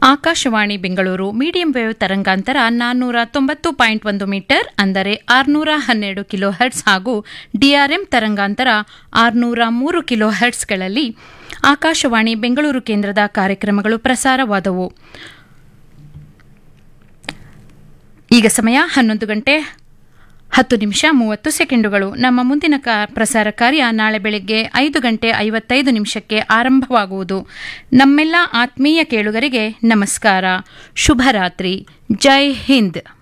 Akashvani Bengaluru medium wave ತರಂಗಾಂತರ ನಾನ್ನೂರ ತೊಂಬತ್ತು ಪಾಯಿಂಟ್ ಒಂದು ಮೀಟರ್ ಅಂದರೆ ಆರುನೂರ ಹನ್ನೆರಡು ಕಿಲೋ ಹರ್ಟ್ಸ್ ಹಾಗೂ ಡಿಆರ್ಎಂ ತರಂಗಾಂತರ ಆರುನೂರ ಮೂರು ಕಿಲೋ ಹರ್ಟ್ಸ್ಗಳಲ್ಲಿ ಆಕಾಶವಾಣಿ ಬೆಂಗಳೂರು ಕೇಂದ್ರದ ಕಾರ್ಯಕ್ರಮಗಳು ಪ್ರಸಾರವಾದವು ಈಗ ಸಮಯ ಹನ್ನೊಂದು ಗಂಟೆ ಹತ್ತು ನಿಮಿಷ ಮೂವತ್ತು ಸೆಕೆಂಡುಗಳು ನಮ್ಮ ಮುಂದಿನ ಕಾ ಪ್ರಸಾರ ಕಾರ್ಯ ನಾಳೆ ಬೆಳಗ್ಗೆ ಐದು ಗಂಟೆ ಐವತ್ತೈದು ನಿಮಿಷಕ್ಕೆ ಆರಂಭವಾಗುವುದು ನಮ್ಮೆಲ್ಲ ಆತ್ಮೀಯ ಕೇಳುಗರಿಗೆ ನಮಸ್ಕಾರ ಶುಭರಾತ್ರಿ ಜೈ ಹಿಂದ್